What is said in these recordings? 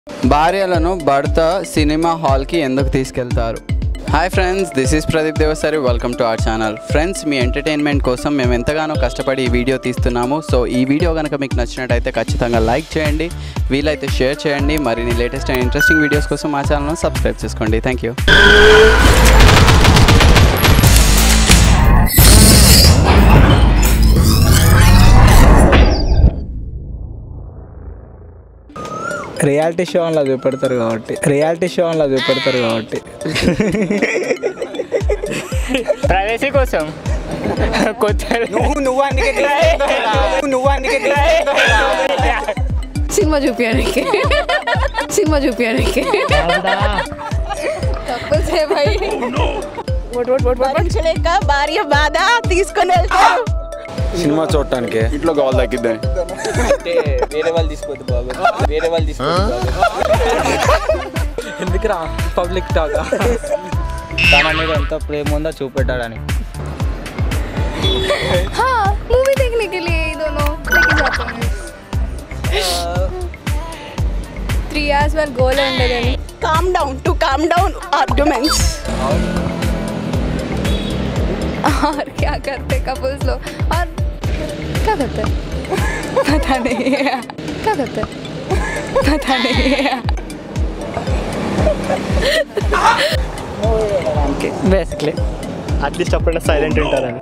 భార్యలను భర్త సినిమా హాల్కి ఎందుకు తీసుకెళ్తారు hi friends this is Pradeep Devasari welcome to our channel friends మీ ఎంటర్టైన్మెంట్ కోసం మేము ఎంతగానో కష్టపడి ఈ వీడియో తీస్తున్నాము సో ఈ వీడియో కనుక మీకు నచ్చినట్టయితే ఖచ్చితంగా లైక్ చేయండి వీలైతే షేర్ చేయండి మరిన్ని లేటెస్ట్ అండ్ ఇంట్రెస్టింగ్ వీడియోస్ కోసం మా ఛానల్ను సబ్స్క్రైబ్ చేసుకోండి థ్యాంక్ యూ రియాలిటీ షో అలా చూపెడతారు కాబట్టి రియాలిటీ షో అలా చూపెడతారు కాబట్టి ప్రైవసీ కోసం కొత్త నువ్వు నువ్వు అందుకే నువ్వు అందుకే సినిమా చూపించడానికి సినిమా చూపించడానికి తప్పసే భయ్ భరించలేక భార్య బాధ తీసుకొని వెళ్తారు సినిమా చూడటానికి ఇంట్లో కావాలి తగ్గిద్దని వేరే వాళ్ళు తీసుకోవద్దు బాబు వేరే వాళ్ళు తీసుకోవద్దు ఎందుకురా పబ్లిక్ టాక్ తన మీద ఎంత ప్రేమ ఉందో చూపెట్టాడని हाँ मूवी देखने के लिए ये दोनों लेके जाते हैं త్రీ ఇయర్స్ వాళ్ళ గోల్ ఉండదని calm down to calm down arguments और क्या करते कपल्स लोग और क्या करते पता नहीं क्या करते पता नहीं బేసిక్లీ అట్లీస్ట్ అప్పుడైనా సైలెంట్ ఉంటారని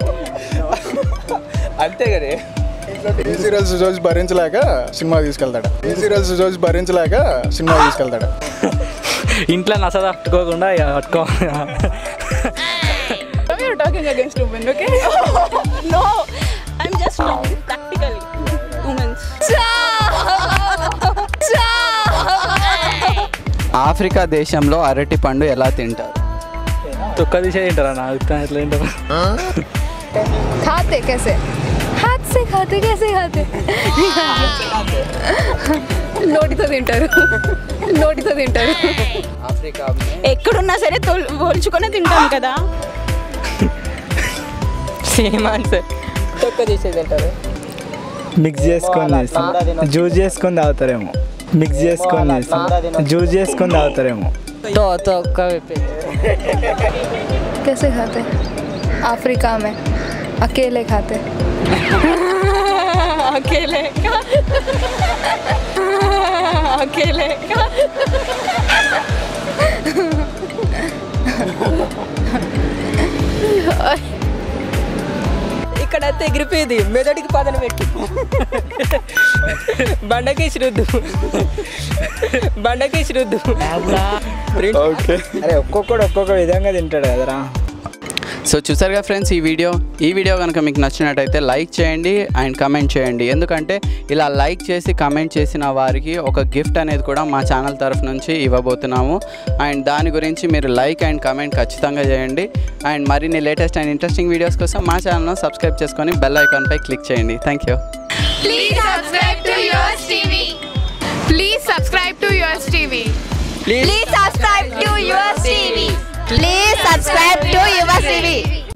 అంతే కదా ఈ సీరియల్స్ చూసి భరించలేక సినిమా తీసుకెళ్తాడు ఈ సీరియల్స్ చూసి భరించలేక సినిమా తీసుకెళ్తాడు ఇంట్లో నస తట్టుకోకుండా ఇక పట్టుకో talking against women okay no I'm just practically women's Africa దేశంలో అరటి పండు ఎలా తింటారు తొక్క తీసే తింటారా నా అభిప్రాయం ఎట్లా తింటారా खाते कैसे हाथ से खाते कैसे खाते నోటితో తింటారు నోటితో తింటారు ఆఫ్రికా ఎక్కడున్నా సరే తోల్ పోల్చుకొని తింటాం కదా సేమ్ ఆన్సర్ తొక్క తీసేది తింటారు మిక్స్ చేసుకొని చేస్తాం జ్యూస్ చేసుకొని తాగుతారేమో మిక్స్ చేసుకొని చేస్తాం జ్యూస్ చేసుకొని తాగుతారేమో తో తొక్క कैसे खाते अफ्रीका में अकेले खाते అకేలే అకేలే ఇక్కడ తెగిరిపోయేది మెదడికి పదన పెట్టి బండకి శ్రుద్దు బండకి శ్రుద్దు ఓకే అరే ఒక్కొక్కడు ఒక్కొక్క విధంగా తింటాడు కదరా సో చూసారుగా ఫ్రెండ్స్ ఈ వీడియో ఈ వీడియో కనుక మీకు నచ్చినట్టయితే లైక్ చేయండి అండ్ కమెంట్ చేయండి ఎందుకంటే ఇలా లైక్ చేసి కమెంట్ చేసిన వారికి ఒక గిఫ్ట్ అనేది కూడా మా ఛానల్ తరఫు నుంచి ఇవ్వబోతున్నాము అండ్ దాని గురించి మీరు లైక్ అండ్ కమెంట్ ఖచ్చితంగా చేయండి అండ్ మరిన్ని లేటెస్ట్ అండ్ ఇంట్రెస్టింగ్ వీడియోస్ కోసం మా ఛానల్ను సబ్స్క్రైబ్ చేసుకొని బెల్ ఐకాన్పై క్లిక్ చేయండి thank you Please subscribe to yours TV. Please subscribe to yours TV. Please subscribe to your TV. Please subscribe to your TV.